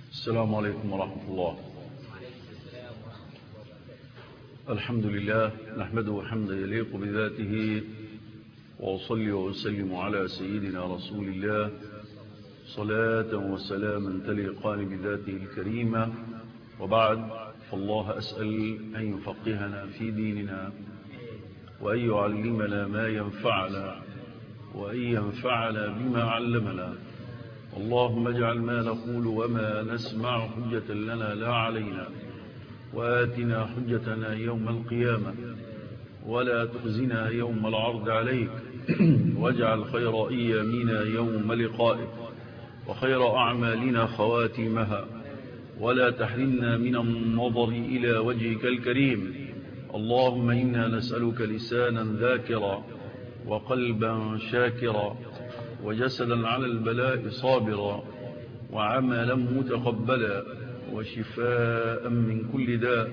السلام عليكم ورحمة الله الحمد لله نحمده حمدا يليق بذاته وأصلي وأسلم على سيدنا رسول الله صلاة وسلاما تليقان بذاته الكريمة وبعد فالله أسأل أن يفقهنا في ديننا وأن يعلمنا ما ينفعنا وأن ينفعنا بما علمنا اللهم اجعل ما نقول وما نسمع حجة لنا لا علينا وآتنا حجتنا يوم القيامة ولا تخزنا يوم العرض عليك واجعل خير أيامنا يوم لقائك وخير أعمالنا خواتمها ولا تحرمنا من النظر إلى وجهك الكريم اللهم إنا نسألك لسانا ذاكرا وقلبا شاكرا وجسدا على البلاء صابرا وعملا متقبلا وشفاء من كل داء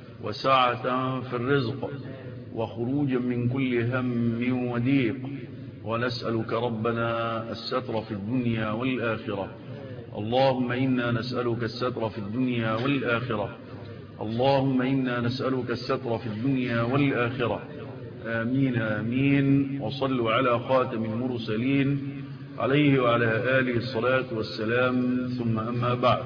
وسعة في الرزق وخروجا من كل هم وضيق ونسألك ربنا الستر في الدنيا والآخرة اللهم إنا نسألك الستر في الدنيا والآخرة اللهم إنا نسألك الستر في الدنيا والآخرة آمين آمين وصلوا على خاتم المرسلين عليه وعلى آله الصلاة والسلام ثم أما بعد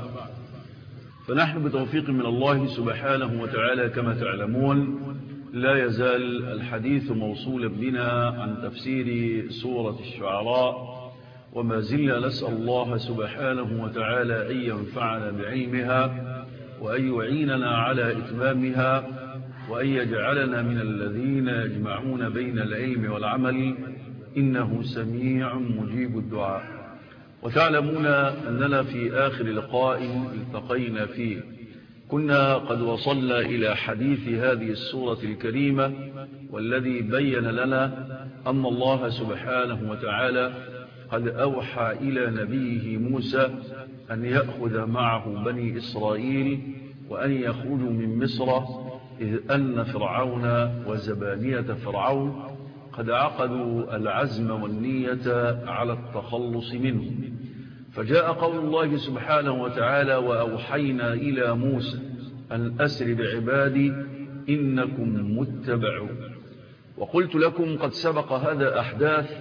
فنحن بتوفيق من الله سبحانه وتعالى كما تعلمون لا يزال الحديث موصولا بنا عن تفسير سورة الشعراء وما زلنا نسأل الله سبحانه وتعالى أن ينفعنا بعلمها وأن يعيننا على إتمامها وأن يجعلنا من الذين يجمعون بين العلم والعمل إنه سميع مجيب الدعاء وتعلمون أننا في آخر لقاء التقينا فيه كنا قد وصلنا إلى حديث هذه السورة الكريمة والذي بين لنا أن الله سبحانه وتعالى قد أوحى إلى نبيه موسى أن يأخذ معه بني إسرائيل وأن يخرجوا من مصر إذ أن فرعون وزبانية فرعون قد عقدوا العزم والنية على التخلص منه فجاء قول الله سبحانه وتعالى وأوحينا إلى موسى أن أسر بعبادي إنكم متبعون وقلت لكم قد سبق هذا أحداث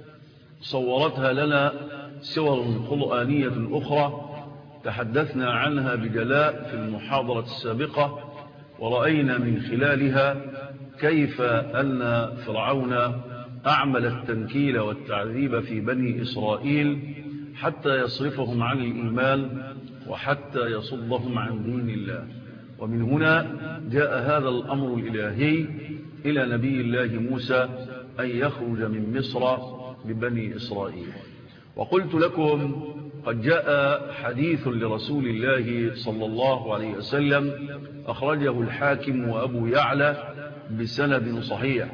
صورتها لنا سور قرآنية أخرى تحدثنا عنها بجلاء في المحاضرة السابقة ورأينا من خلالها كيف أن فرعون أعمل التنكيل والتعذيب في بني إسرائيل حتى يصرفهم عن الإيمان وحتى يصدهم عن دين الله ومن هنا جاء هذا الأمر الإلهي إلى نبي الله موسى أن يخرج من مصر ببني إسرائيل وقلت لكم قد جاء حديث لرسول الله صلى الله عليه وسلم أخرجه الحاكم وأبو يعلى بسند صحيح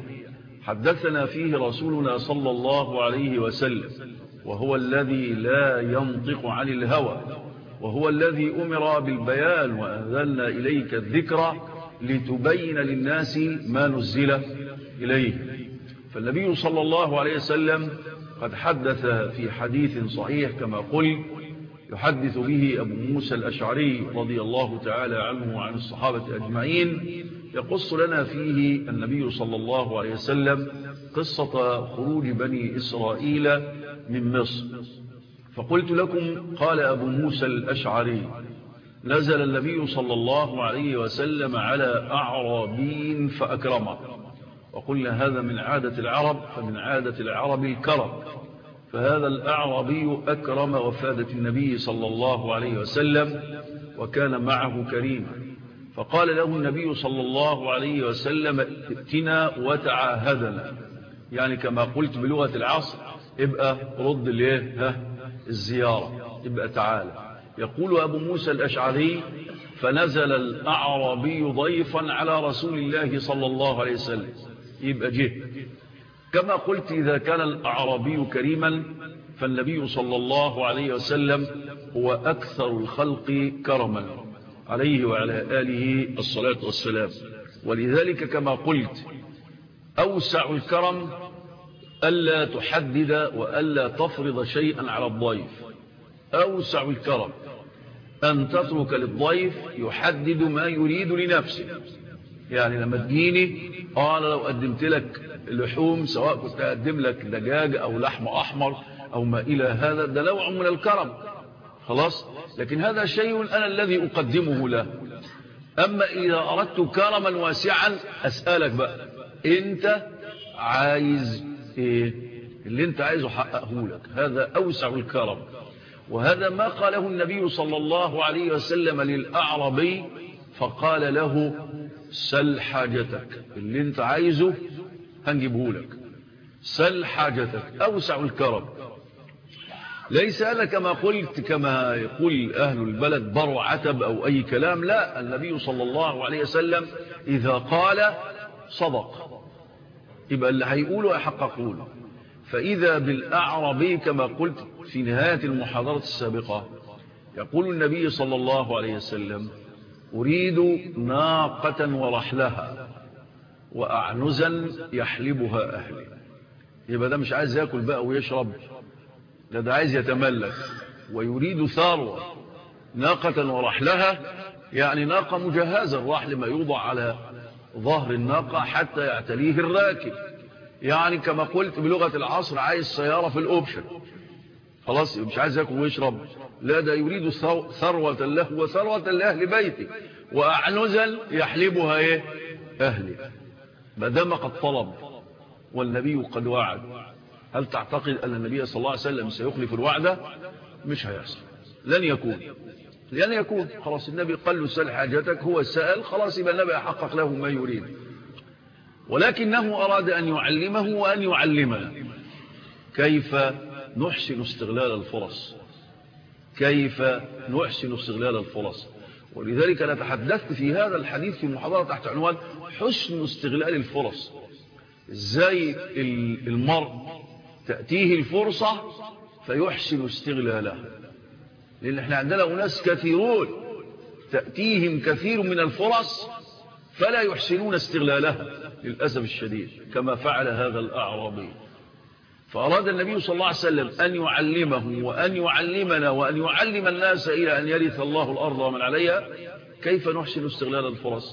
حدثنا فيه رسولنا صلى الله عليه وسلم وهو الذي لا ينطق عن الهوى وهو الذي أمر بالبيان وأنزلنا إليك الذكر لتبين للناس ما نزل إليه فالنبي صلى الله عليه وسلم قد حدث في حديث صحيح كما قل يحدث به أبو موسى الأشعري رضي الله تعالى عنه وعن الصحابة أجمعين يقص لنا فيه النبي صلى الله عليه وسلم قصة خروج بني إسرائيل من مصر فقلت لكم قال أبو موسى الأشعري نزل النبي صلى الله عليه وسلم على أعرابين فأكرمه وقلنا هذا من عادة العرب فمن عادة العرب الكرم فهذا الأعرابي أكرم وفادة النبي صلى الله عليه وسلم وكان معه كريما فقال له النبي صلى الله عليه وسلم ائتنا وتعاهدنا يعني كما قلت بلغة العصر ابقى رد الايه الزيارة ابقى تعالى يقول أبو موسى الأشعري فنزل الأعرابي ضيفا على رسول الله صلى الله عليه وسلم يبقى جه كما قلت إذا كان الأعرابي كريما فالنبي صلى الله عليه وسلم هو أكثر الخلق كرما عليه وعلى آله الصلاة والسلام ولذلك كما قلت أوسع الكرم ألا تحدد وألا تفرض شيئا على الضيف أوسع الكرم أن تترك للضيف يحدد ما يريد لنفسه يعني لما تجيني أنا لو قدمت لك لحوم سواء كنت أقدم لك دجاج أو لحم أحمر أو ما إلى هذا ده نوع من الكرم خلاص لكن هذا شيء أنا الذي أقدمه له أما إذا أردت كرما واسعا أسألك بقى أنت عايز إيه اللي أنت عايزه حققه لك هذا أوسع الكرم وهذا ما قاله النبي صلى الله عليه وسلم للأعربي فقال له سل حاجتك اللي انت عايزه هنجيبه لك سل حاجتك أوسع الكرم ليس هذا كما قلت كما يقول أهل البلد برع عتب أو أي كلام لا النبي صلى الله عليه وسلم إذا قال صدق يبقى اللي هيقوله يحققونه فإذا بالأعربي كما قلت في نهاية المحاضرة السابقة يقول النبي صلى الله عليه وسلم أريد ناقة ورحلها وأعنزا يحلبها أهلي يبقى ده مش عايز يأكل بقى ويشرب ده ده عايز يتملك ويريد ثروة ناقة ورحلها يعني ناقة مجهزة الرحل ما يوضع على ظهر الناقة حتى يعتليه الراكب يعني كما قلت بلغة العصر عايز سيارة في الأوبشن خلاص مش عايز يأكل ويشرب لا ده يريد ثروة له وثروة لأهل بيته وأعنزا يحلبها إيه أهلي ما دام قد طلب والنبي قد وعد هل تعتقد أن النبي صلى الله عليه وسلم سيخلف الوعد مش هيحصل لن يكون لن يكون خلاص النبي قال له سأل حاجتك هو سأل خلاص يبقى النبي يحقق له ما يريد ولكنه أراد أن يعلمه وأن يعلمنا كيف نحسن استغلال الفرص كيف نحسن استغلال الفرص ولذلك أنا تحدثت في هذا الحديث في المحاضرة تحت عنوان حسن استغلال الفرص ازاي المرء تأتيه الفرصة فيحسن استغلالها لأن احنا عندنا أناس كثيرون تأتيهم كثير من الفرص فلا يحسنون استغلالها للأسف الشديد كما فعل هذا الأعرابي فأراد النبي صلى الله عليه وسلم أن يعلمه وأن يعلمنا وأن يعلم الناس إلى أن يرث الله الأرض ومن عليها كيف نحسن استغلال الفرص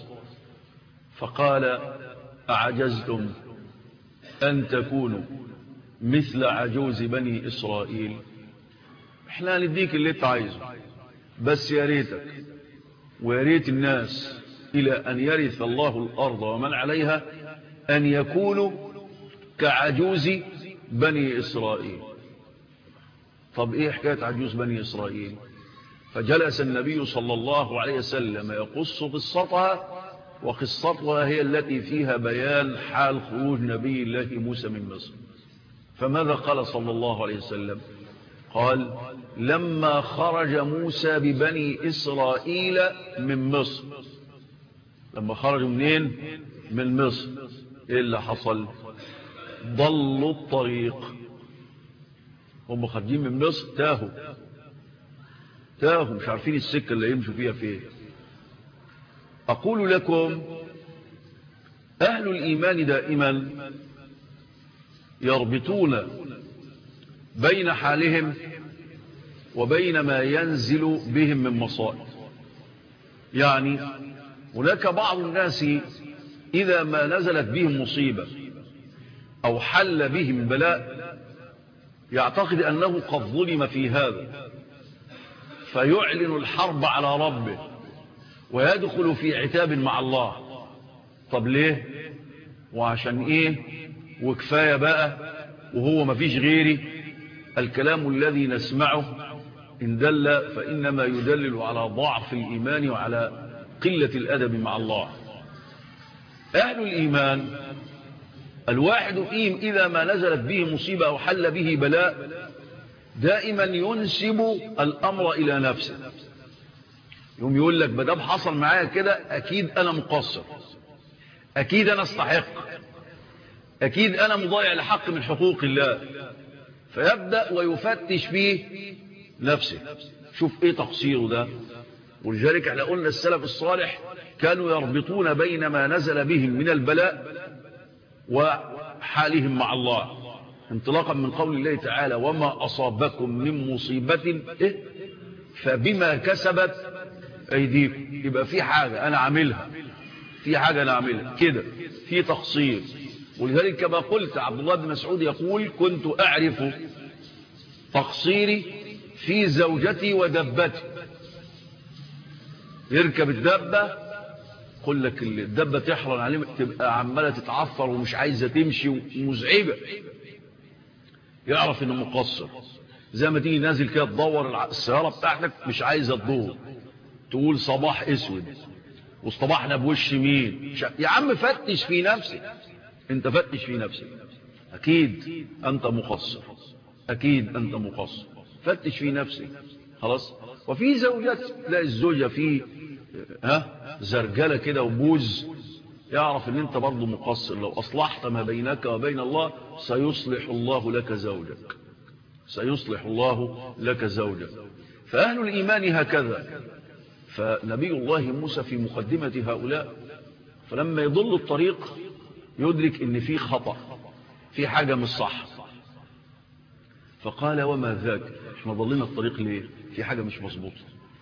فقال أعجزتم أن تكونوا مثل عجوز بني إسرائيل احنا نديك اللي انت عايزه بس يا ريتك ويا ريت الناس إلى أن يرث الله الأرض ومن عليها أن يكونوا كعجوز بني إسرائيل طب إيه حكاية عجوز بني إسرائيل فجلس النبي صلى الله عليه وسلم يقص قصتها وقصتها هي التي فيها بيان حال خروج نبي الله موسى من مصر فماذا قال صلى الله عليه وسلم قال لما خرج موسى ببني إسرائيل من مصر لما خرجوا منين من مصر ايه اللي حصل ضلوا الطريق هم خارجين من مصر تاهوا تاهوا مش عارفين السكة اللي يمشوا فيها فين أقول لكم أهل الإيمان دائما يربطون بين حالهم وبين ما ينزل بهم من مصائب يعني هناك بعض الناس إذا ما نزلت بهم مصيبة أو حل بهم بلاء يعتقد أنه قد ظلم في هذا فيعلن الحرب على ربه ويدخل في عتاب مع الله طب ليه وعشان ايه وكفاية بقى وهو ما فيش غيري الكلام الذي نسمعه إن دل فإنما يدلل على ضعف الإيمان وعلى قلة الأدب مع الله أهل الإيمان الواحد فيهم إذا ما نزلت به مصيبة أو حل به بلاء دائما ينسب الأمر إلى نفسه يوم يقول لك بدام حصل معايا كده أكيد أنا مقصر أكيد أنا استحق أكيد أنا مضيع لحق من حقوق الله فيبدأ ويفتش فيه نفسه شوف إيه تقصيره ده ولذلك احنا قلنا السلف الصالح كانوا يربطون بين ما نزل بهم من البلاء وحالهم مع الله انطلاقا من قول الله تعالى وما أصابكم من مصيبة إيه؟ فبما كسبت أيديكم يبقى في حاجة أنا عاملها في حاجة أنا عاملها كده في تقصير ولذلك كما قلت عبد الله بن مسعود يقول كنت أعرف تقصيري في زوجتي ودبتي يركب الدبة قل لك الدبة تحرن عليه تبقى عمالة تتعفر ومش عايزة تمشي ومزعجة يعرف انه مقصر زي ما تيجي نازل كده تدور السيارة بتاعتك مش عايزة تدور تقول صباح اسود واصطبحنا بوش مين يا عم فتش في نفسك انت فتش في نفسك اكيد انت مقصر اكيد انت مقصر فتش في نفسك خلاص وفي زوجات تلاقي الزوجة في ها زرجلة كده وبوز يعرف ان انت برضه مقصر لو اصلحت ما بينك وبين الله سيصلح الله لك زوجك سيصلح الله لك زوجك فأهل الإيمان هكذا فنبي الله موسى في مقدمة هؤلاء فلما يضل الطريق يدرك ان في خطأ في حاجة مش صح فقال وما ذاك احنا ضلنا الطريق ليه في حاجة مش مظبوطة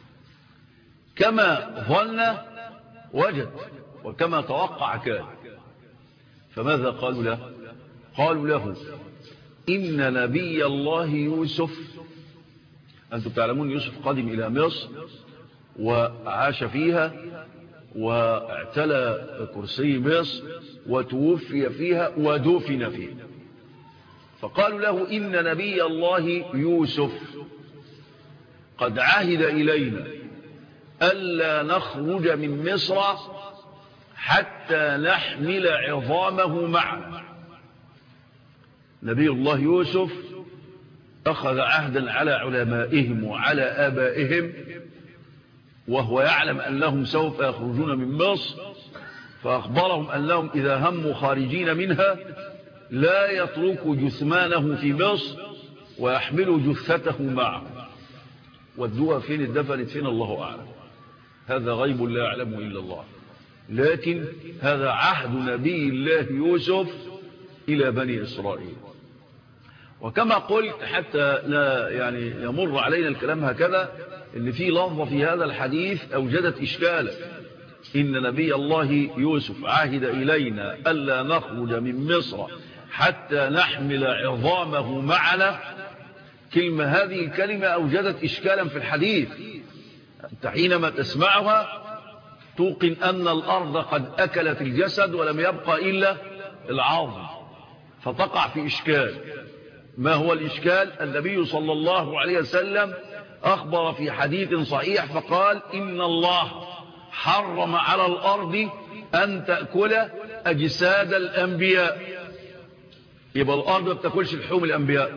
كما ظن وجد وكما توقع كان فماذا قالوا له قالوا له إن نبي الله يوسف أنتم تعلمون يوسف قادم إلى مصر وعاش فيها واعتلى كرسي مصر وتوفي فيها ودفن فيها فقالوا له إن نبي الله يوسف قد عهد إلينا ألا نخرج من مصر حتى نحمل عظامه معنا نبي الله يوسف أخذ عهدا على علمائهم وعلى آبائهم وهو يعلم أنهم سوف يخرجون من مصر فأخبرهم أنهم إذا هموا خارجين منها لا يتركوا جثمانه في مصر ويحملوا جثته معه ودوها فين اتدفنت فين الله أعلم هذا غيب لا يعلمه إلا الله لكن هذا عهد نبي الله يوسف إلى بني إسرائيل وكما قلت حتى لا يعني يمر علينا الكلام هكذا ان في لفظة في هذا الحديث أوجدت إشكالا إن نبي الله يوسف عهد إلينا ألا نخرج من مصر حتى نحمل عظامه معنا كلمة هذه الكلمة أوجدت إشكالا في الحديث أنت حينما تسمعها توقن أن الأرض قد أكلت الجسد ولم يبقى إلا العظم فتقع في إشكال ما هو الإشكال النبي صلى الله عليه وسلم أخبر في حديث صحيح فقال إن الله حرم على الأرض أن تأكل أجساد الأنبياء يبقى الأرض ما بتاكلش لحوم الأنبياء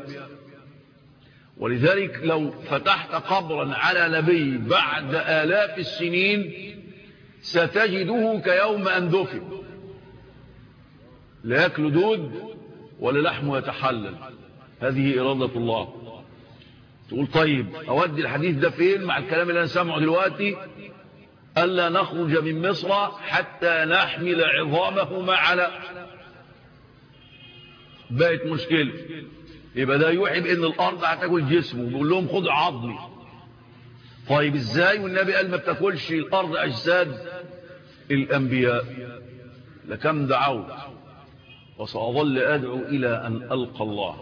ولذلك لو فتحت قبرا على نبي بعد آلاف السنين ستجده كيوم أن دفن لا يأكل دود ولا لحمه يتحلل هذه إرادة الله تقول طيب أودي الحديث ده فين مع الكلام اللي أنا سامعه دلوقتي ألا نخرج من مصر حتى نحمل عظامه معنا بقت مشكلة يبقى ده يوحي بأن الأرض هتاكل جسمه بيقول لهم خد عظمي طيب ازاي والنبي قال ما بتاكلش الأرض أجساد الأنبياء لكم دعوت وسأظل أدعو إلى أن ألقى الله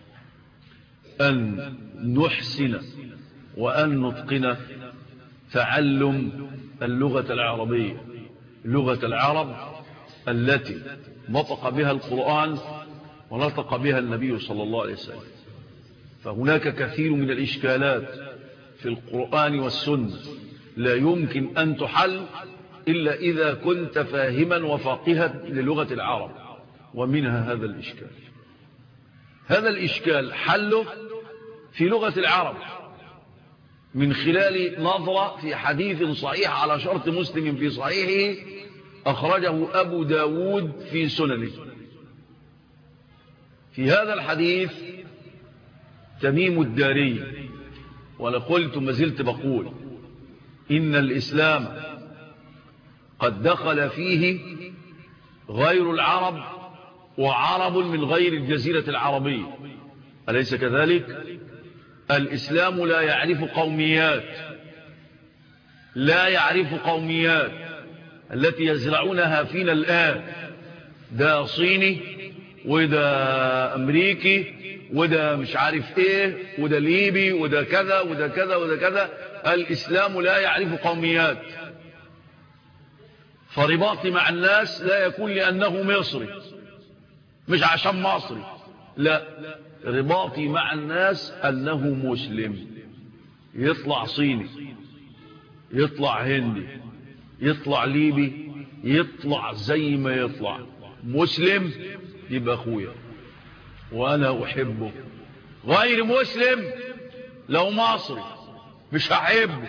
أن نحسن وأن نتقن تعلم اللغة العربية لغة العرب التي نطق بها القرآن ونطق بها النبي صلى الله عليه وسلم فهناك كثير من الإشكالات في القرآن والسنة لا يمكن أن تحل إلا إذا كنت فاهما وفاقها للغة العرب ومنها هذا الإشكال هذا الإشكال حله في لغة العرب من خلال نظرة في حديث صحيح على شرط مسلم في صحيحه أخرجه أبو داود في سننه في هذا الحديث تميم الداري ولقلت ما زلت بقول إن الإسلام قد دخل فيه غير العرب وعرب من غير الجزيرة العربية أليس كذلك الإسلام لا يعرف قوميات لا يعرف قوميات التي يزرعونها فينا الآن ده صيني وده أمريكي وده مش عارف ايه وده ليبي وده كذا وده كذا وده كذا الإسلام لا يعرف قوميات فرباطي مع الناس لا يكون لأنه مصري مش عشان مصري لا رباطي مع الناس أنه مسلم يطلع صيني يطلع هندي يطلع ليبي يطلع زي ما يطلع مسلم يبقى أخويا وأنا أحبه غير مسلم لو مصري مش هحبه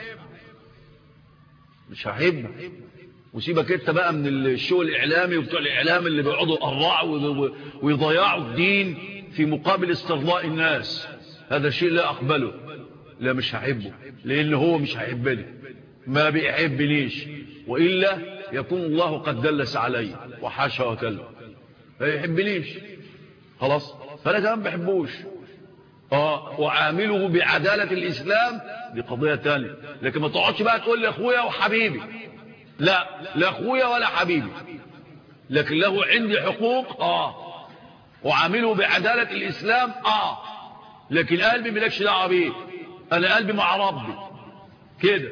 مش هحبه وسيبك انت بقى من الشغل الاعلامي وبتوع الاعلام اللي بيقعدوا يقرعوا ويضيعوا الدين في مقابل استرضاء الناس هذا شيء لا اقبله لا مش هحبه لان هو مش هيحبني ما بيحبنيش والا يكون الله قد دلس علي وحاشا وكلا ما يحبنيش خلاص فانا كمان بحبوش اه وعامله بعداله الاسلام دي قضيه ثانيه لكن ما تقعدش بقى تقول لي اخويا وحبيبي لا لا اخويا ولا حبيبي لكن له عندي حقوق اه وعامله بعدالة الاسلام اه لكن قلبي ملكش دعوه بيه انا قلبي مع ربي كده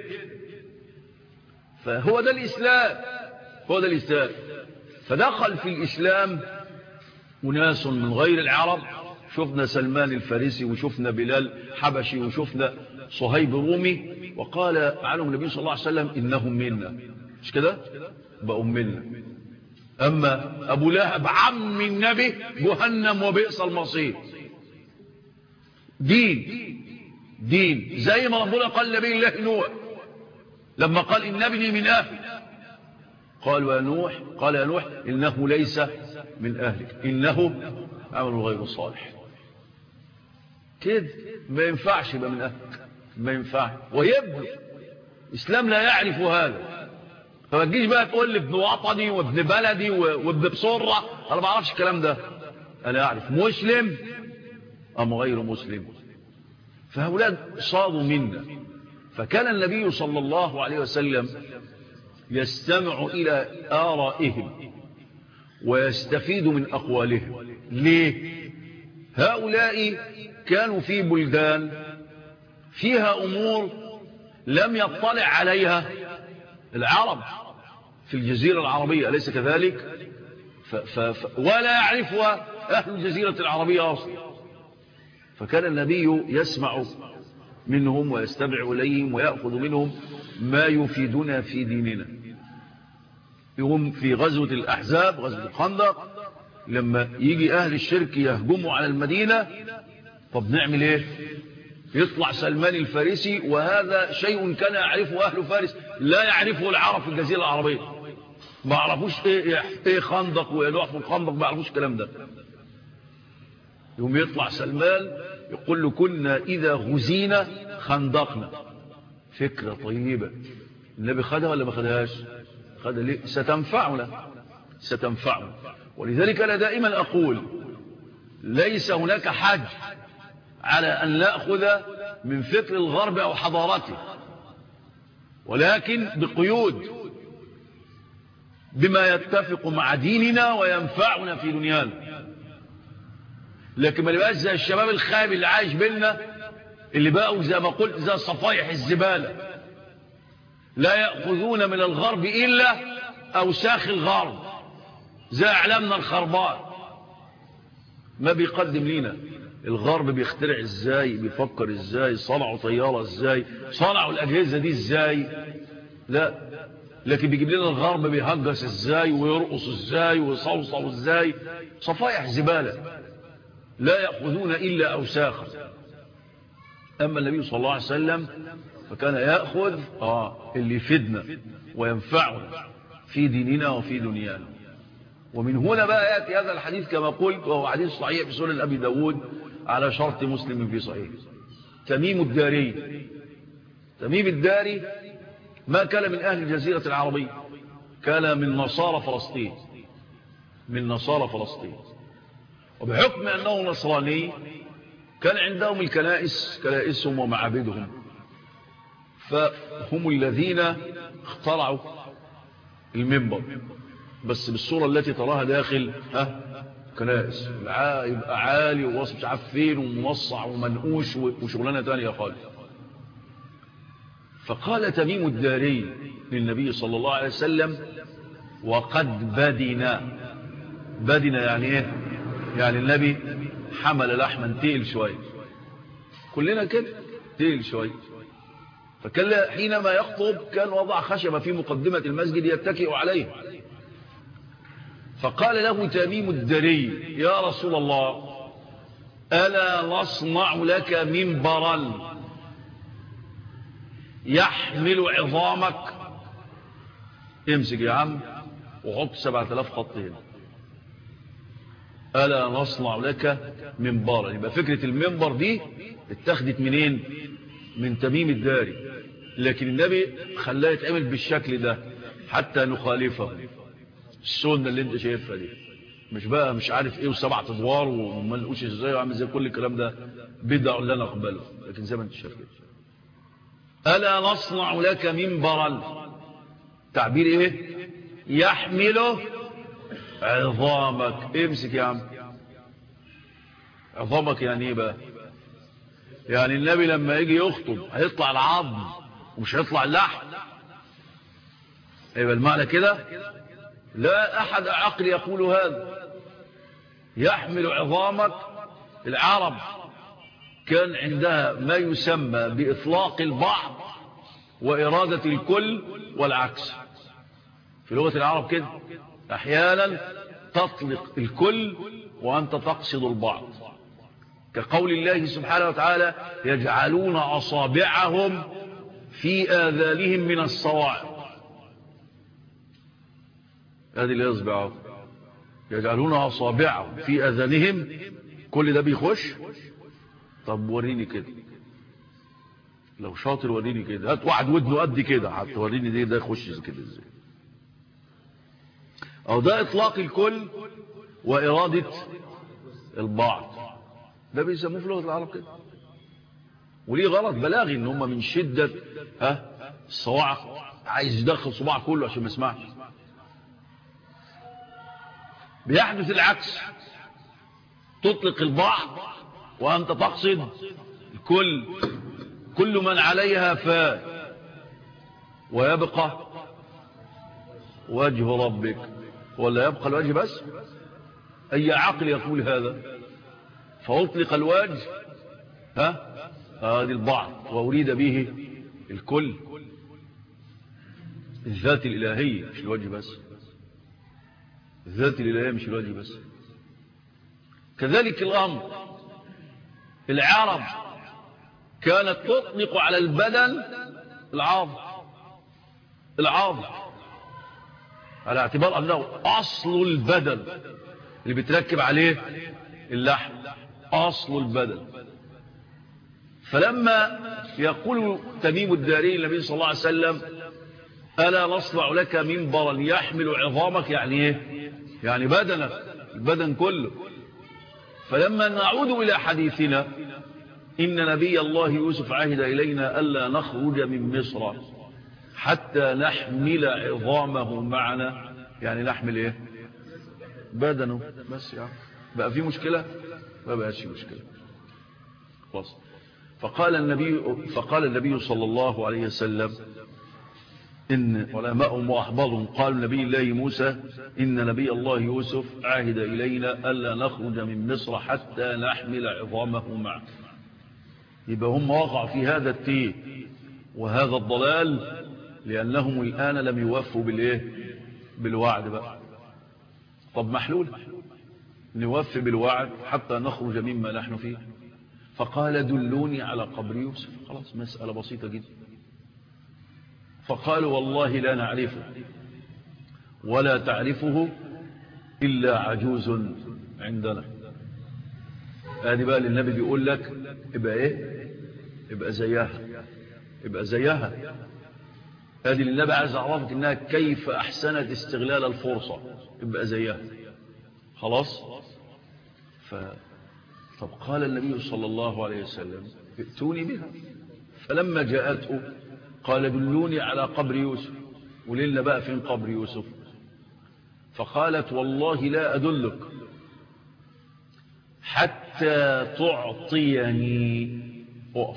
فهو ده الاسلام هو ده الاسلام فدخل في الاسلام اناس من غير العرب شفنا سلمان الفارسي وشفنا بلال حبشي وشفنا صهيب رومي وقال عنهم النبي صلى الله عليه وسلم انهم منا مش كده بقوا منا اما ابو لهب عم النبي جهنم وبئس المصير دين دين زي ما ربنا قال لنبي الله نوح لما قال ان ابني من اهلي قال يا نوح قال يا نوح انه ليس من اهلك انه عمل غير صالح كده ما ينفعش يبقى من اهلك ما ينفعش ويبدو الاسلام لا يعرف هذا فما تجيش بقى تقول لي ابن وطني وابن بلدي وابن بصرة انا ما اعرفش الكلام ده انا اعرف مسلم ام غير مسلم فهؤلاء صادوا منا فكان النبي صلى الله عليه وسلم يستمع الى آرائهم ويستفيد من اقوالهم ليه هؤلاء كانوا في بلدان فيها امور لم يطلع عليها العرب في الجزيرة العربية أليس كذلك ف ف ف ولا يعرفها أهل الجزيرة العربية أصلا فكان النبي يسمع منهم ويستمع إليهم ويأخذ منهم ما يفيدنا في ديننا يقوم في غزوة الأحزاب غزوة الخندق لما يجي أهل الشرك يهجموا على المدينة طب نعمل ايه يطلع سلمان الفارسي وهذا شيء كان يعرفه أهل فارس لا يعرفه العرب في الجزيرة العربية ما عرفوش ايه, إيه خندق ويدوع في الخندق ما عرفوش الكلام ده يوم يطلع سلمان يقول له كنا إذا غزينا خندقنا فكرة طيبة النبي خدها ولا ما خدهاش خدها ليه ستنفعنا ستنفعنا ولذلك أنا دائما أقول ليس هناك حج على أن نأخذ من فكر الغرب أو حضارته ولكن بقيود بما يتفق مع ديننا وينفعنا في دنيانا لكن ما نبقاش زي الشباب الخايب اللي عايش بيننا اللي بقوا زي ما قلت زي صفايح الزبالة لا يأخذون من الغرب إلا أوساخ الغرب زي إعلامنا الخربان ما بيقدم لنا الغرب بيخترع ازاي بيفكر ازاي صنعوا طيارة ازاي صنعوا الأجهزة دي ازاي لا لكن بيجيب لنا الغرب بيهجس ازاي ويرقص ازاي ويصوصو ازاي صفايح زبالة لا يأخذون إلا أوساخا أما النبي صلى الله عليه وسلم فكان يأخذ آه اللي يفيدنا وينفعنا في ديننا وفي دنيانا ومن هنا بقى يأتي هذا الحديث كما قلت وهو حديث صحيح في سنن أبي داود على شرط مسلم في صحيح تميم الداري تميم الداري ما كان من أهل الجزيرة العربية كان من نصارى فلسطين من نصارى فلسطين وبحكم أنه نصراني كان عندهم الكنائس كنائسهم ومعابدهم فهم الذين اخترعوا المنبر بس بالصورة التي تراها داخل ها كنائس يبقى عالي ووصف مش عارف فين وموصع ومنقوش وشغلانة تانية خالص فقال تميم الداري للنبي صلى الله عليه وسلم وقد بدنا بدنا يعني ايه يعني النبي حمل لحما تقل شوية كلنا كده تقل شوية فكان حينما يخطب كان وضع خشبة في مقدمة المسجد يتكئ عليه فقال له تميم الدري يا رسول الله ألا نصنع لك منبرا يحمل عظامك امسك يا عم وحط سبعة آلاف خط هنا ألا نصنع لك منبرا يبقى فكرة المنبر دي اتخذت منين من تميم الداري لكن النبي خلاه يتعمل بالشكل ده حتى نخالفه السنة اللي انت شايفها دي مش بقى مش عارف ايه وسبعة ادوار وما نقولش ازاي وعامل زي كل الكلام ده بدع لا نقبله لكن زي ما انت شايف ألا نصنع لك منبرا تعبير ايه يحمله عظامك امسك يا عم عظامك يعني ايه بقى يعني النبي لما يجي يخطب هيطلع العظم ومش هيطلع اللحم يبقى المعنى كده لا أحد عقل يقول هذا يحمل عظامك العرب كان عندها ما يسمى بإطلاق البعض وإرادة الكل والعكس في لغة العرب كده أحيانا تطلق الكل وأنت تقصد البعض كقول الله سبحانه وتعالى يجعلون أصابعهم في آذانهم من الصواعق هذه اللي يصبعه يجعلون أصابعهم في أذانهم كل ده بيخش طب وريني كده لو شاطر وريني كده هات واحد ودنه قد كده حتى وريني دي ده يخش كده ازاي او ده اطلاق الكل وارادة البعض ده بيسموه في لغة العرب كده وليه غلط بلاغي ان هم من شدة ها الصواعق عايز يدخل صباع كله عشان ما يسمعش بيحدث العكس تطلق البعض وأنت تقصد الكل كل من عليها فان ويبقى وجه ربك ولا يبقى الوجه بس أي عقل يقول هذا فأطلق الوجه ها هذه البعض وأريد به الكل الذات الإلهية مش الوجه بس الذات الإلهية مش الوجه بس كذلك الأمر العرب كانت تطلق على البدن العظم العظم على اعتبار أنه أصل البدن اللي بتركب عليه اللحم أصل البدن فلما يقول تميم الداري النبي صلى الله عليه وسلم ألا نصنع لك منبرا يحمل عظامك يعني ايه يعني بدنك البدن كله فلما نعود إلى حديثنا إن نبي الله يوسف عهد إلينا ألا نخرج من مصر حتى نحمل عظامه معنا يعني نحمل إيه بدنه بس يعني بقى في مشكلة ما بقاش مشكلة خلاص فقال النبي فقال النبي صلى الله عليه وسلم إن علماء وأحبارهم قالوا نبي الله موسى إن نبي الله يوسف عهد إلينا ألا نخرج من مصر حتى نحمل عظامه معه يبقى هم وقعوا في هذا التيه وهذا الضلال لأنهم الآن لم يوفوا بالإيه بالوعد بقى طب محلول نوفي بالوعد حتى نخرج مما نحن فيه فقال دلوني على قبر يوسف خلاص مسألة بسيطة جدا فقالوا والله لا نعرفه ولا تعرفه إلا عجوز عندنا هذه بقى للنبي بيقول لك ابقى ايه ابقى زيها ابقى زيها هذه للنبي عايز اعرفك انها كيف احسنت استغلال الفرصة ابقى زيها خلاص ف فقال النبي صلى الله عليه وسلم ائتوني بها فلما جاءته قال دلوني على قبر يوسف وليلنا بقى فين قبر يوسف فقالت والله لا أدلك حتى تعطيني أقف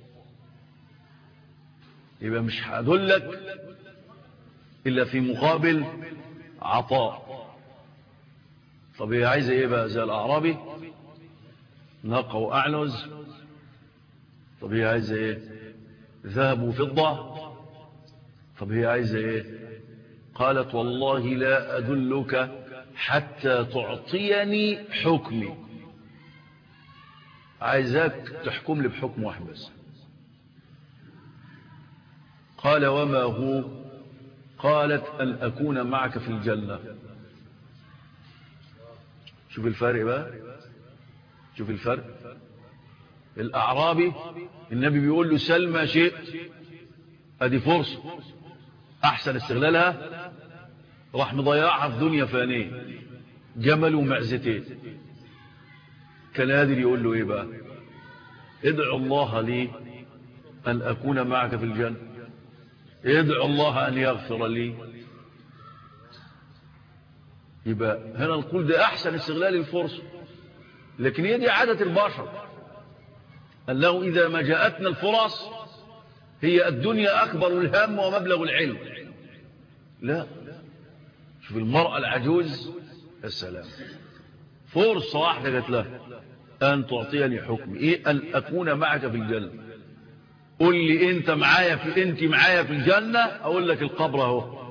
يبقى مش هدلك إلا في مقابل عطاء طب هي عايزة ايه بقى زي الأعرابي ناقة وأعنز طب هي عايزة ايه ذهب وفضة طب هي عايزة ايه قالت والله لا أدلك حتى تعطيني حكمي عايزاك تحكم لي بحكم واحد بس قال وما هو قالت أن أكون معك في الجنة شوف الفرق بقى شوف الفرق الأعرابي النبي بيقول له سل ما شئت ادي فرصة احسن استغلالها راح مضيعها في دنيا فانية جمل ومعزتين كان قادر يقول له ايه بقى ادعو الله لي ان اكون معك في الجنة ادعو الله ان يغفر لي يبقى هنا نقول ده احسن استغلال الفرصة لكن هي دي عادة البشر أنه إذا ما جاءتنا الفرص هي الدنيا أكبر الهم ومبلغ العلم لا شوف المرأة العجوز السلام فرصة واحدة قالت لها أن تعطيني حكمي إيه أن أكون معك في الجنة قل لي أنت معايا في أنت معايا في الجنة أقول لك القبر اهو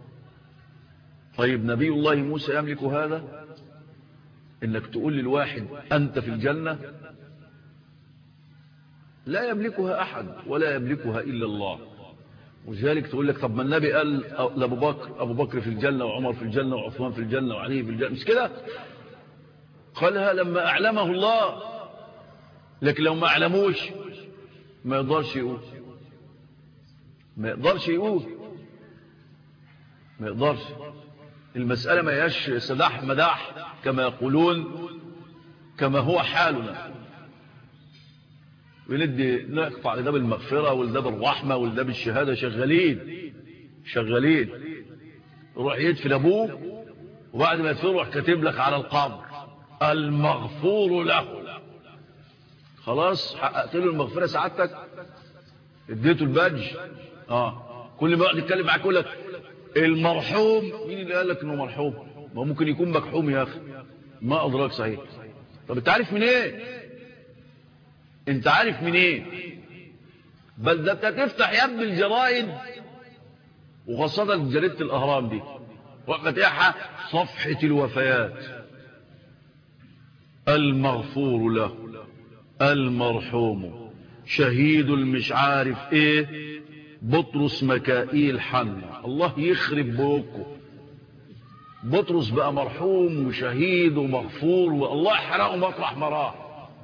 طيب نبي الله موسى يملك هذا انك تقول للواحد انت في الجنة لا يملكها احد ولا يملكها الا الله وذلك تقول لك طب ما النبي قال لابو بكر ابو بكر في الجنة وعمر في الجنة وعثمان في الجنة وعلي في الجنة مش كده قالها لما اعلمه الله لكن لو ما اعلموش ما يقدرش يقول ما يقدرش يقول ما يقدرش المسألة ما ياش سداح مداح كما يقولون كما هو حالنا وندي نقطع لده بالمغفرة ولده بالرحمة ولده بالشهادة شغالين شغالين يروح يدفن أبوه وبعد ما يدفن يروح كاتب لك على القبر المغفور له خلاص حققت له المغفرة سعادتك اديته الباج اه كل ما يقعد يتكلم معاك يقول لك المرحوم مين اللي قال لك انه مرحوم ما ممكن يكون مكحوم يا اخي ما ادراك صحيح طب انت عارف منين ايه؟ انت عارف منين ايه؟ بل ده انت تفتح يا ابن الجرائد وخاصة جريدة الاهرام دي وفتحها صفحة الوفيات المغفور له المرحوم شهيد المش عارف ايه بطرس مكائيل حنا الله يخرب بوكه بطرس بقى مرحوم وشهيد ومغفور والله يحرقه مطرح مراه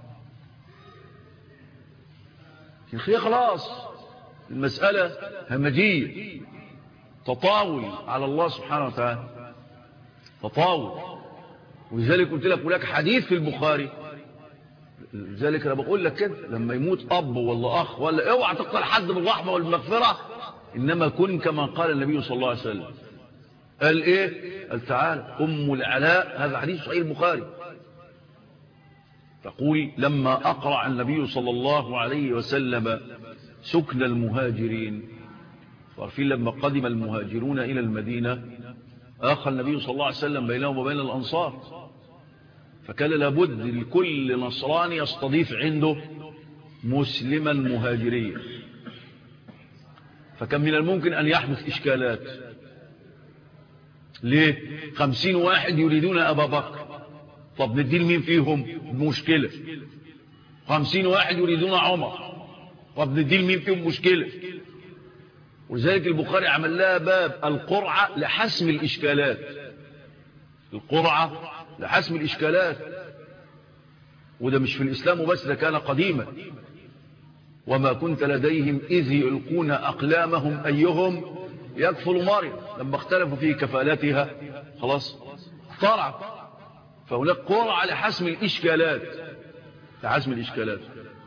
يا خلاص المسألة همجية تطاول على الله سبحانه وتعالى تطاول ولذلك قلت لك هناك حديث في البخاري لذلك انا بقول لك كده لما يموت اب ولا اخ ولا اوعى تقتل حد بالرحمه والمغفره انما كن كما قال النبي صلى الله عليه وسلم قال ايه قال تعالى ام العلاء هذا حديث صحيح البخاري تقول لما اقرع النبي صلى الله عليه وسلم سكن المهاجرين عارفين لما قدم المهاجرون الى المدينه اخى النبي صلى الله عليه وسلم بينهم وبين الانصار فكان لابد لكل نصراني يستضيف عنده مسلما مهاجريا فكان من الممكن أن يحدث إشكالات ليه خمسين واحد يريدون أبا بكر طب ندي لمين فيهم مشكلة خمسين واحد يريدون عمر طب ندي لمين فيهم مشكلة ولذلك البخاري عمل لها باب القرعة لحسم الإشكالات القرعة لحسم الإشكالات وده مش في الإسلام وبس ده كان قديما وما كنت لديهم إذ يلقون أقلامهم أيهم يكفل مريم لما اختلفوا في كفالتها خلاص طلع فهناك قرعة لحسم الإشكالات لعزم الإشكالات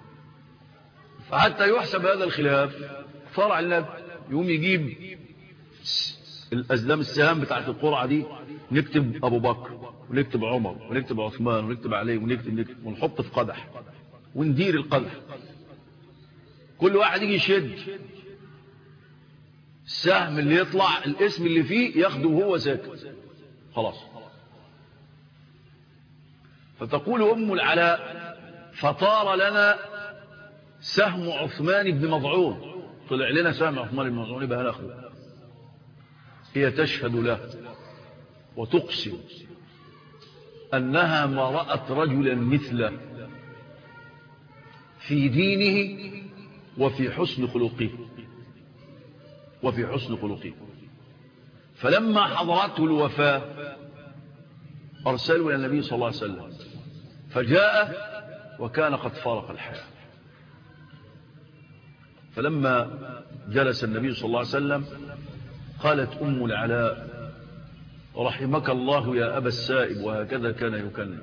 فحتى يحسب هذا الخلاف فرع النبي يقوم يجيب الأزلام السهام بتاعت القرعة دي نكتب أبو بكر ونكتب عمر ونكتب عثمان ونكتب علي ونكتب نكتب ونحط في قدح وندير القدح كل واحد يجي يشد السهم اللي يطلع الاسم اللي فيه ياخده وهو ساكت خلاص فتقول أم العلاء فطار لنا سهم عثمان بن مضعون طلع لنا سهم عثمان بن مضعون يبقى هناخده هي تشهد له وتقسم أنها ما رأت رجلا مثله في دينه وفي حسن خلقه وفي حسن خلقه فلما حضرته الوفاة أرسلوا إلى النبي صلى الله عليه وسلم فجاء وكان قد فارق الحياة فلما جلس النبي صلى الله عليه وسلم قالت أم العلاء رحمك الله يا أبا السائب وهكذا كان يكلم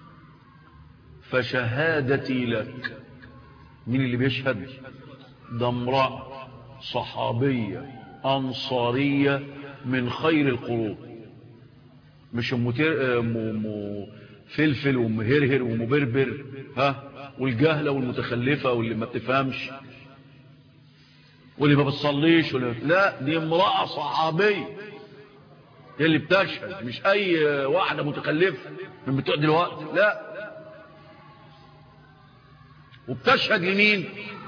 فشهادتي لك من اللي بيشهد ده امرأة صحابية أنصارية من خير القرون مش متر... م... م... فلفل ومهرهر ومبربر ها والجهلة والمتخلفة واللي ما بتفهمش واللي ما بتصليش ولا لا دي امرأة صحابية هي اللي بتشهد مش اي واحدة متخلفة من بتوع دلوقتي لا وبتشهد لمين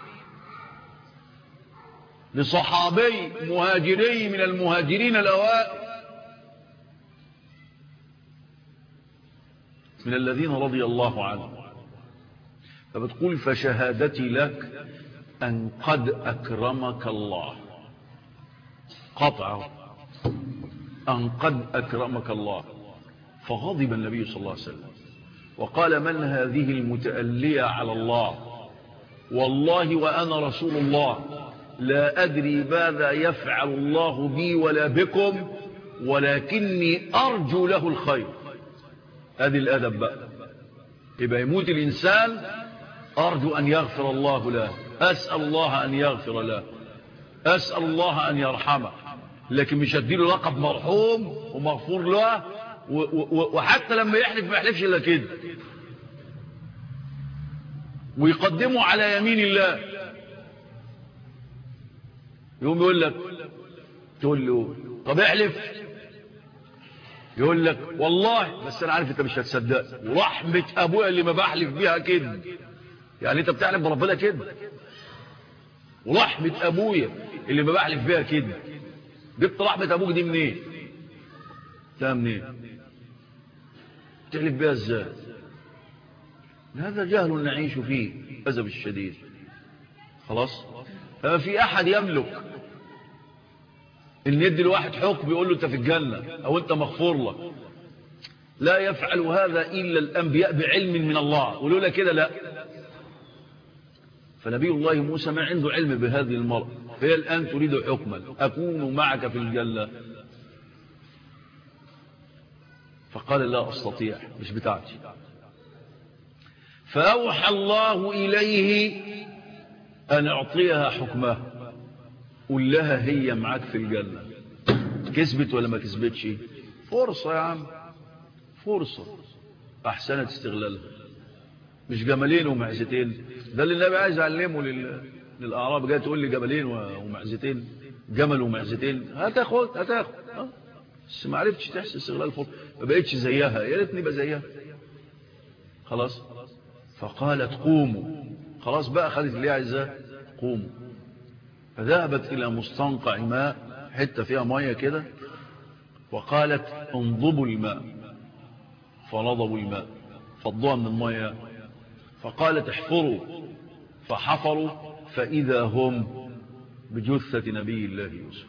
لصحابي مهاجري من المهاجرين الاوائل من الذين رضي الله عنهم فبتقول فشهادتي لك أن قد أكرمك الله قطع أن قد أكرمك الله فغضب النبي صلى الله عليه وسلم وقال من هذه المتألية على الله والله وأنا رسول الله لا أدري ماذا يفعل الله بي ولا بكم ولكني أرجو له الخير هذه الأدب بقى يبقى يموت الإنسان أرجو أن يغفر الله له أسأل الله أن يغفر له أسأل الله أن يرحمه لكن مش هديله لقب مرحوم ومغفور له وحتى لما يحلف ما يحلفش إلا كده ويقدمه على يمين الله يقوم يقول لك تقول له طب احلف يقول لك والله بس انا عارف انت مش هتصدق ورحمة ابويا اللي ما بحلف بيها كده يعني انت بتحلف بربنا كده ورحمة ابويا اللي ما بحلف بيها كده جبت رحمة ابوك دي منين ده منين تحلف بيها ازاي هذا جهل نعيش فيه أزب الشديد خلاص فما في أحد يملك ان يدي الواحد حكم يقول له انت في الجنة او انت مغفور لك لا يفعل هذا إلا الأنبياء بعلم من الله ولولا كده لا فنبي الله موسى ما عنده علم بهذه المرأة فهي الآن تريد حكما أكون معك في الجنة فقال لا أستطيع مش بتاعتي فأوحى الله إليه أن أعطيها حكمها قل لها هي معاك في الجنة كسبت ولا ما كسبتش فرصة يا عم فرصة أحسنت استغلالها مش جملين ومعزتين ده اللي النبي عايز يعلمه لل... للأعراب جاي تقول لي جملين ومعزتين جمل ومعزتين هتاخد هتاخد أه؟ بس ما عرفتش تحسن استغلال الفرصة ما بقتش زيها يا ريتني بقى زيها خلاص فقالت قوموا خلاص بقى خدت اللي عايزاه قوموا فذهبت إلى مستنقع ماء حتة فيها مية كده وقالت انضبوا الماء فنضبوا الماء فضوها من المية فقالت احفروا فحفروا فإذا هم بجثة نبي الله يوسف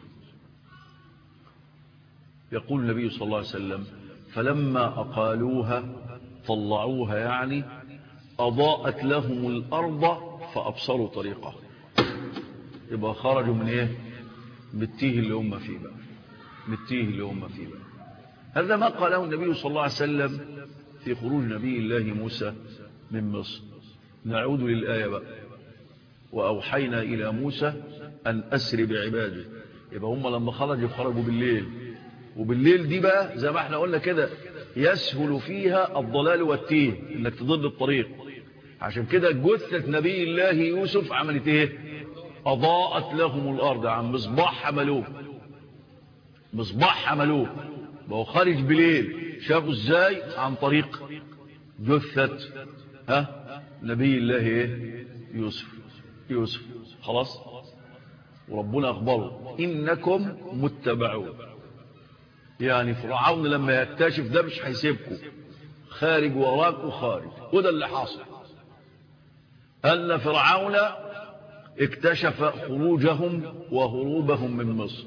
يقول النبي صلى الله عليه وسلم فلما أقالوها طلعوها يعني أضاءت لهم الأرض فأبصروا طريقه يبقى خرجوا من ايه بالتيه اللي هم فيه بقى بالتيه اللي هم فيه بقى هذا ما قاله النبي صلى الله عليه وسلم في خروج نبي الله موسى من مصر نعود للآية بقى وأوحينا إلى موسى أن أسر بعباده يبقى هم لما خرجوا خرجوا بالليل وبالليل دي بقى زي ما احنا قلنا كده يسهل فيها الضلال والتيه انك تضل الطريق عشان كده جثة نبي الله يوسف عملت ايه اضاءت لهم الارض عن مصباح حملوه مصباح حملوه بقوا خارج بليل شافوا ازاي عن طريق جثة ها نبي الله ايه يوسف يوسف خلاص وربنا اخبره انكم متبعون يعني فرعون لما يكتشف ده مش هيسيبكم خارج وراك وخارج وده اللي حاصل أن فرعون اكتشف خروجهم وهروبهم من مصر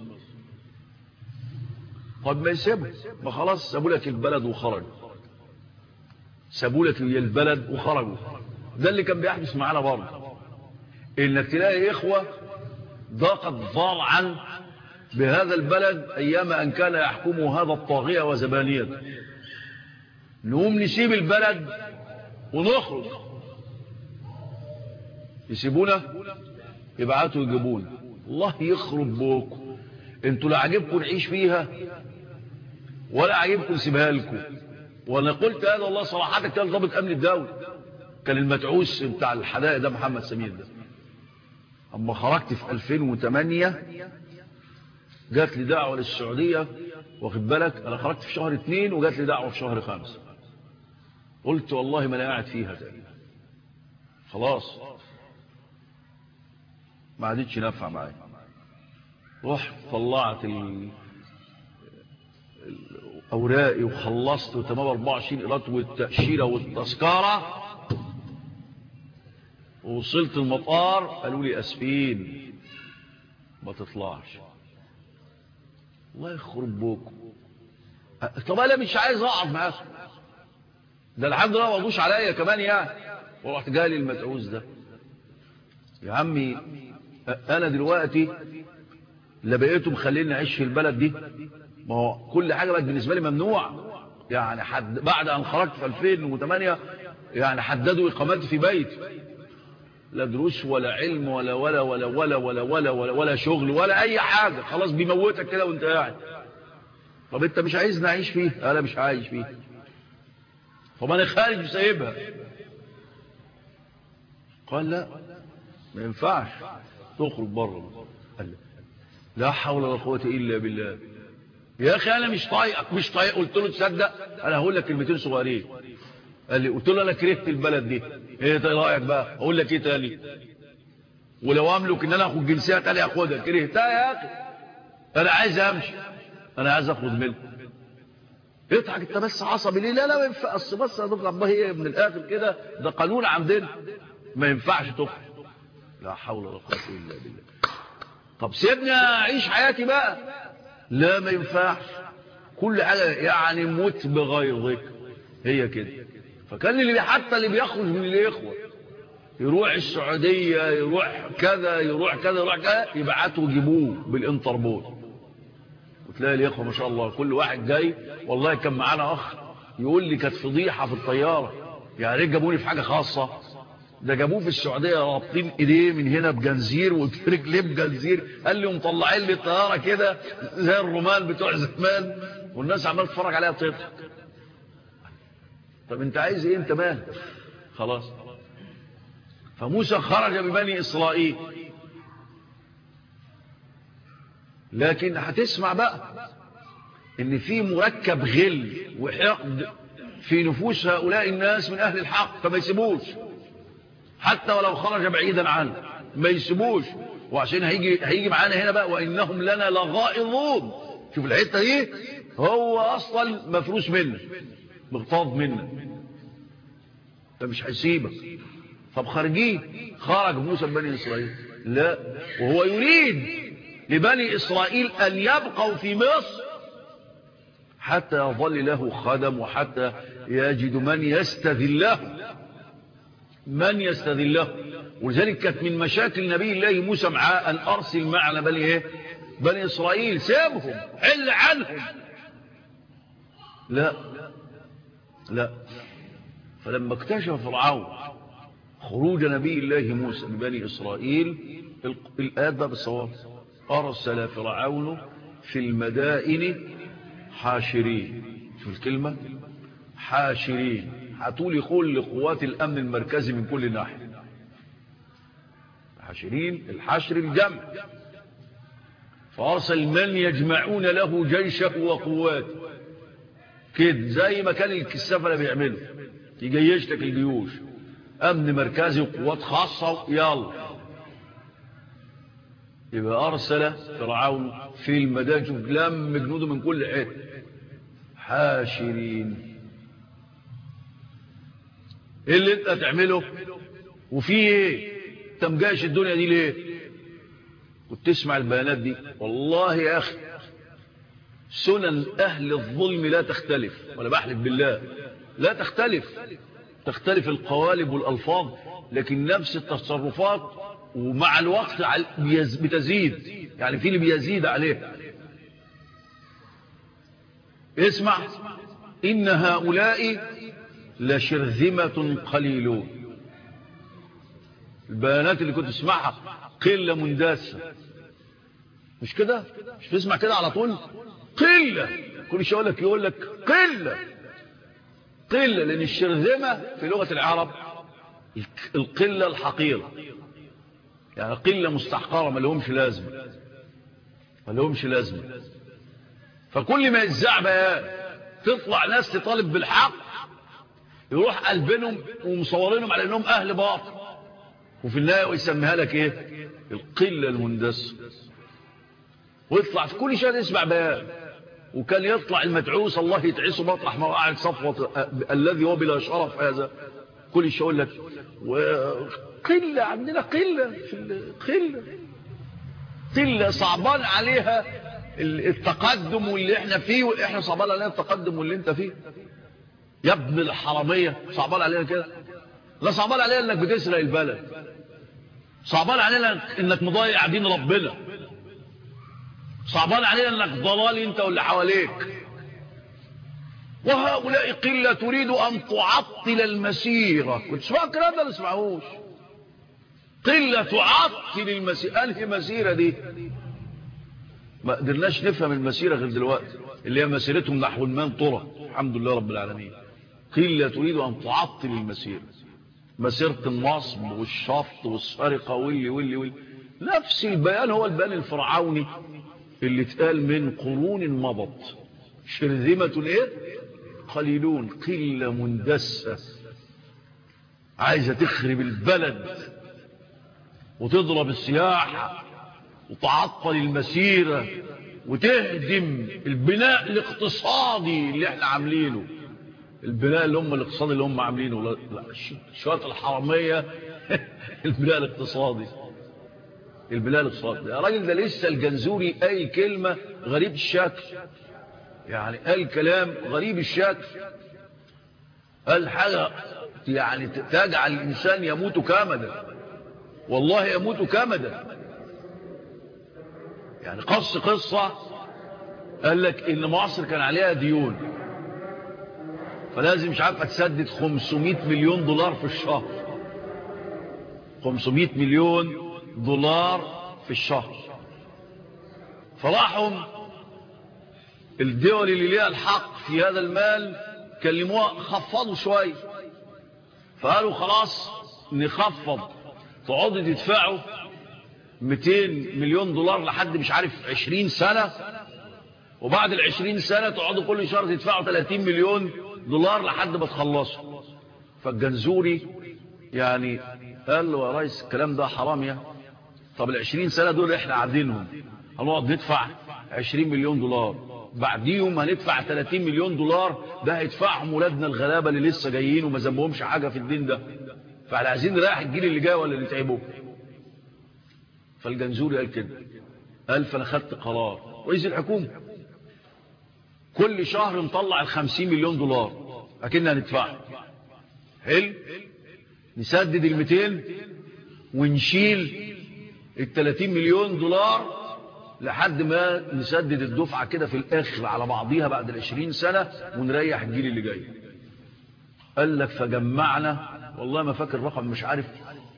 طب ما يسيبوا ما خلاص سابوا لك البلد وخرجوا سابوا لك البلد وخرجوا ده اللي كان بيحدث معانا برضه انك تلاقي اخوه ضاقت ضرعا بهذا البلد أيام أن كان يحكم هذا الطاغية وزبانية نقوم نسيب البلد ونخرج يسيبونا يبعتوا يجيبونا الله يخرب بوكم انتوا لا عجبكم نعيش فيها ولا عجبكم سيبها لكم وانا قلت هذا الله صراحة كان ضابط امن الدولة كان المتعوس بتاع الحدائق ده محمد سمير ده اما خرجت في 2008 جات لي دعوة للسعودية واخد بالك انا خرجت في شهر اتنين وجات لي دعوة في شهر خمسة قلت والله ما انا قاعد فيها تاني خلاص ما عادتش نافعه معايا رحت طلعت ال... اوراقي وخلصت وتمام 24 قيراط والتاشيره والتذكره ووصلت المطار قالوا لي اسفين ما تطلعش الله يخرب بوكم طب انا مش عايز اقعد معاكم ده الحمد لله ما وضوش عليا كمان يعني ورحت جالي المتعوز ده يا عمي انا دلوقتي لا بقيته مخليني اعيش في البلد دي ما هو كل حاجه بقت بالنسبه لي ممنوع يعني حد بعد ان خرجت في 2008 يعني حددوا اقامتي في بيتي لا دروس ولا علم ولا ولا ولا ولا ولا ولا ولا, ولا شغل ولا اي حاجه خلاص بيموتك كده وانت قاعد طب انت مش عايزني اعيش فيه انا مش عايش فيه طب انا خارج وسايبها قال لا ما ينفعش تخرج بره قال لا. لا حول ولا قوه الا بالله يا اخي انا مش طايقك مش طايق قلت له تصدق انا هقول لك كلمتين صغيرين قال لي قلت له انا كرهت البلد دي ايه رايك بقى اقول لك ايه تاني ولو املك ان انا اخد جنسيه تاني اخدها كرهتها يا اخي انا عايز امشي انا عايز اخد منك اضحك انت بس عصبي ليه لا لا ما ينفع اصل بس يا دكتور الله ايه من الاخر كده ده قانون عندنا ما ينفعش تخرج لا حول ولا قوه الا بالله طب سيبني اعيش حياتي بقى لا ما ينفعش كل حاجه يعني موت بغيظك هي كده فكان اللي حتى اللي بيخرج من الاخوه يروح السعوديه يروح كذا يروح كذا يروح كذا يبعتوا يجيبوه بالانتربول وتلاقي الاخوه ما شاء الله كل واحد جاي والله كان معانا اخ يقول لي كانت فضيحه في الطياره يعني ليه جابوني في حاجه خاصه ده جابوه في السعوديه رابطين ايديه من هنا بجنزير ورجليه بجنزير قال لي ومطلعين لي الطياره كده زي الرومان بتوع زمان والناس عماله تتفرج عليها بتضحك طب انت عايز ايه انت مالك خلاص فموسى خرج ببني اسرائيل لكن هتسمع بقى ان في مركب غل وحقد في نفوس هؤلاء الناس من اهل الحق فما يسيبوش حتى ولو خرج بعيدا عنه ما يسيبوش وعشان هيجي هيجي معانا هنا بقى وانهم لنا لغائظون شوف الحته دي هو اصلا مفروس منه مغتاظ منه فمش هيسيبك طب خارجين خرج موسى بني اسرائيل لا وهو يريد لبني اسرائيل ان يبقوا في مصر حتى يظل له خدم وحتى يجد من يستذله من يستذله ولذلك كانت من مشاكل نبي الله موسى معاه أن أرسل معنا بني إيه بني إسرائيل سيبهم حل عنهم لا لا فلما اكتشف فرعون خروج نبي الله موسى ببني إسرائيل الآيات بقى بالصواب أرسل فرعون في المدائن حاشرين شوف الكلمة حاشرين هتولي كل قوات الأمن المركزي من كل ناحية حاشرين الحشر الجمع فأرسل من يجمعون له جيشه وقواته كده زي ما كان الكسافة بيعملوا يجيش لك الجيوش أمن مركزي وقوات خاصة يلا يبقى أرسل فرعون في المدائن لم جنوده من كل حته حاشرين ايه اللي انت هتعمله وفي ايه انت مجاش الدنيا دي ليه كنت تسمع البيانات دي والله يا اخي سنن اهل الظلم لا تختلف وانا بحلف بالله لا تختلف تختلف القوالب والالفاظ لكن نفس التصرفات ومع الوقت بتزيد يعني في اللي بيزيد عليه اسمع إن هؤلاء لشرذمة قليلون البيانات اللي كنت تسمعها قلة مندسة مش كده مش تسمع كده على طول قلة كل شيء يقول لك يقول لك قلة قلة لأن الشرذمة في لغة العرب القلة الحقيرة يعني قلة مستحقرة ما لهمش لازمة ما لهمش لازمة فكل ما يتزع بيان تطلع ناس تطالب بالحق يروح قلبينهم ومصورينهم على انهم اهل باطل وفي النهايه ويسميها لك ايه القله المندسه ويطلع في كل شيء يسمع بيان وكان يطلع المدعوس الله يتعسه مطرح ما قاعد صفوه الذي هو بلا شرف هذا كل شيء يقول لك قله عندنا قله في قله قله صعبان عليها التقدم واللي احنا فيه واحنا صعبان علينا التقدم واللي انت فيه يا ابن الحرامية صعبان علينا كده لا صعبان علينا انك بتسرق البلد صعبان علينا انك مضيع دين ربنا صعبان علينا انك ضلال انت واللي حواليك وهؤلاء قلة تريد ان تعطل المسيرة كنت تسمعوا الكلام ده ما تسمعوش قلة تعطل المسيرة انهي مسيرة دي ما قدرناش نفهم المسيرة غير دلوقتي اللي هي مسيرتهم نحو المنطرة الحمد لله رب العالمين قيل تريد أن تعطل المسيرة مسيرة النصب والشفط والسرقة واللي واللي واللي نفس البيان هو البيان الفرعوني اللي اتقال من قرون مضت شرذمة ايه قليلون قلة مندسة عايزة تخرب البلد وتضرب السياحة وتعطل المسيرة وتهدم البناء الاقتصادي اللي احنا عاملينه البناء اللي هم الاقتصادي اللي هم عاملينه لا شوية الحرامية البناء الاقتصادي البناء الاقتصادي يا راجل ده لسه الجنزوري اي كلمة غريب الشكل يعني قال كلام غريب الشكل قال حاجة يعني تجعل الإنسان يموت كامدا والله يموت كامدا يعني قص قصة قال لك ان مصر كان عليها ديون فلازم مش عارفة تسدد 500 مليون دولار في الشهر 500 مليون دولار في الشهر فراحوا الدول اللي ليها الحق في هذا المال كلموها خفضوا شوية فقالوا خلاص نخفض تقعدوا تدفعوا 200 مليون دولار لحد مش عارف 20 سنة وبعد ال 20 سنة تقعدوا كل شهر تدفعوا 30 مليون دولار لحد ما تخلصوا فالجنزوري يعني قال له يا ريس الكلام ده حرام يا طب ال 20 سنة دول احنا عارضينهم هنقعد ندفع 20 مليون دولار بعديهم هندفع 30 مليون دولار ده هيدفعهم ولادنا الغلابة اللي لسه جايين وما ذنبهمش حاجة في الدين ده فاحنا عايزين نريح الجيل اللي جاي ولا نتعبه فالجنزوري قال كده قال فانا خدت قرار رئيس الحكومة كل شهر نطلع ال 50 مليون دولار اكننا هندفعها حلو نسدد ال 200 ونشيل ال 30 مليون دولار لحد ما نسدد الدفعة كده في الاخر على بعضيها بعد ال 20 سنة ونريح الجيل اللي جاي قال لك فجمعنا والله ما فاكر الرقم مش عارف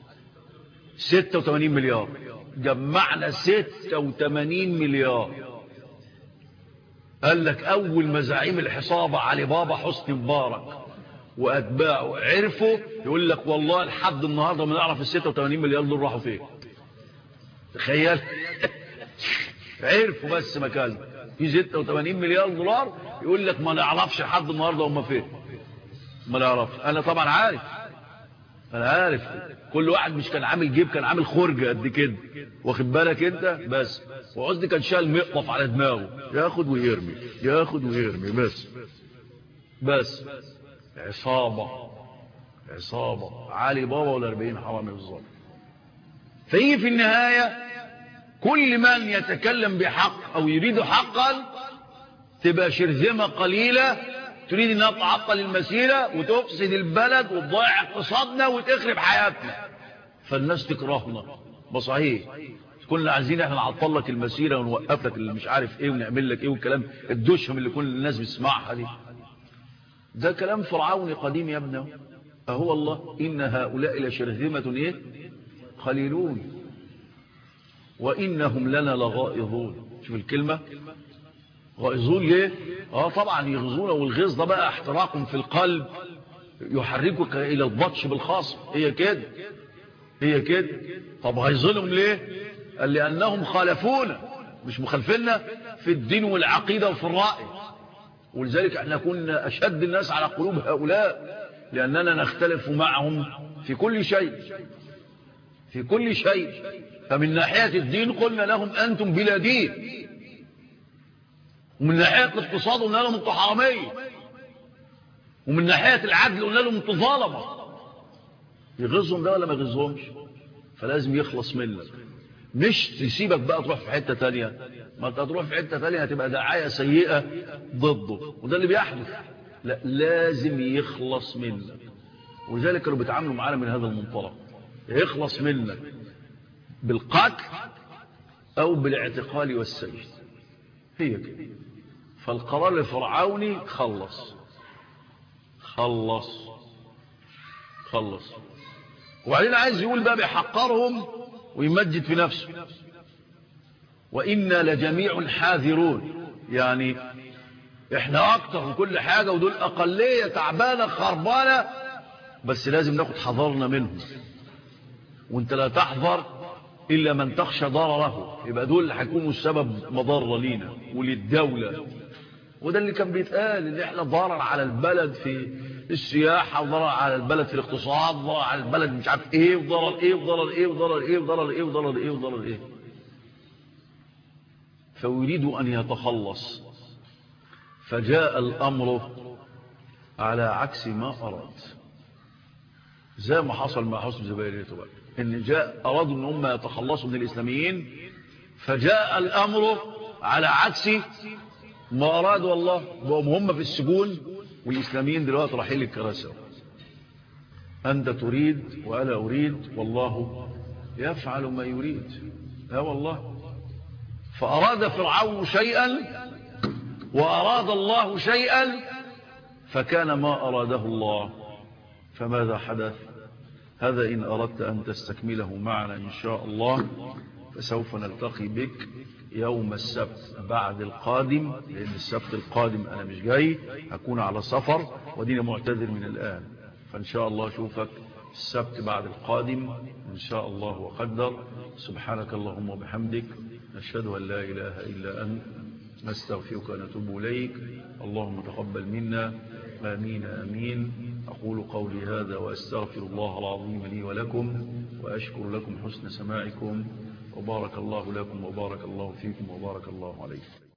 86 مليار جمعنا 86 مليار قال لك اول مزاعيم الحصابة علي بابا حسني مبارك واتباعه عرفوا يقول لك والله لحد النهارده ما نعرف ال 86 مليار دول راحوا فين تخيل عرفوا بس مكان في 86 مليار دولار يقول لك ما نعرفش لحد النهارده هم فين ما نعرفش انا طبعا عارف انا عارف كل واحد مش كان عامل جيب كان عامل خرجه قد كده واخد بالك انت بس وقصدي كان شال مقطف على دماغه ياخد ويرمي ياخد ويرمي بس بس عصابه عصابه علي بابا ولا 40 حرامي بالظبط فهي في النهايه كل من يتكلم بحق او يريد حقا تبقى شرذمه قليله تريد انها تعطل المسيرة وتفسد البلد وتضيع اقتصادنا وتخرب حياتنا فالناس تكرهنا بصحيح كنا عايزين احنا نعطل لك المسيرة ونوقف لك اللي مش عارف ايه ونعمل لك ايه والكلام الدشم اللي كل الناس بتسمعها دي ده كلام فرعوني قديم يا ابنه اهو الله ان هؤلاء لشرذمة ايه قليلون وانهم لنا لغائظون شوف الكلمة غائظون ليه اه طبعا يغزون والغيظ ده بقى احتراق في القلب يحركك الى البطش بالخاص هي كده هي كده طب غيظلهم ليه قال لانهم خالفونا مش مخالفيننا في الدين والعقيدة وفي الرأي ولذلك احنا كنا اشد الناس على قلوب هؤلاء لاننا نختلف معهم في كل شيء في كل شيء فمن ناحية الدين قلنا لهم انتم بلا دين ومن ناحية الاقتصاد قلنا لهم انتوا حرامية ومن ناحية العدل قلنا لهم انتوا ظلمة يغزهم ده ولا ما يغزهمش فلازم يخلص منك مش تسيبك بقى تروح في حتة تانية ما انت هتروح في حتة تانية هتبقى دعاية سيئة ضده وده اللي بيحدث لا لازم يخلص منك ولذلك كانوا بيتعاملوا معانا من هذا المنطلق يخلص منك بالقتل او بالاعتقال والسجن هي كده فالقرار الفرعوني خلص خلص خلص وبعدين عايز يقول بقى بيحقرهم ويمجد في نفسه وإنا لجميع حاذرون يعني احنا اكتر من كل حاجة ودول اقلية تعبانة خربانة بس لازم ناخد حذرنا منهم وانت لا تحذر إلا من تخشى ضرره يبقى دول اللي هيكونوا السبب مضرة لينا وللدولة وده اللي كان بيتقال ان احنا ضرر على البلد في السياحة وضرر على البلد في الاقتصاد وضرر على البلد مش عارف ايه وضرر ايه وضرر ايه وضرر ايه وضرر ايه وضرر ايه وضرر ايه فيريد ان يتخلص فجاء الامر على عكس ما اراد زي ما حصل مع حسن زبيريته بقى ان جاء ارادوا ان هم يتخلصوا من الاسلاميين فجاء الامر على عكس ما ارادوا الله بقوا هم في السجون والاسلاميين دلوقتي رايحين للكراسي انت تريد وانا اريد والله يفعل ما يريد ها والله فاراد فرعون شيئا واراد الله شيئا فكان ما اراده الله فماذا حدث هذا إن أردت أن تستكمله معنا إن شاء الله فسوف نلتقي بك يوم السبت بعد القادم لأن السبت القادم أنا مش جاي أكون على سفر ودينا معتذر من الآن فإن شاء الله أشوفك السبت بعد القادم إن شاء الله وقدر سبحانك اللهم وبحمدك نشهد أن لا إله إلا أنت نستغفرك ونتوب إليك اللهم تقبل منا آمين آمين أقول قولي هذا وأستغفر الله العظيم لي ولكم وأشكر لكم حسن سماعكم وبارك الله لكم وبارك الله فيكم وبارك الله عليكم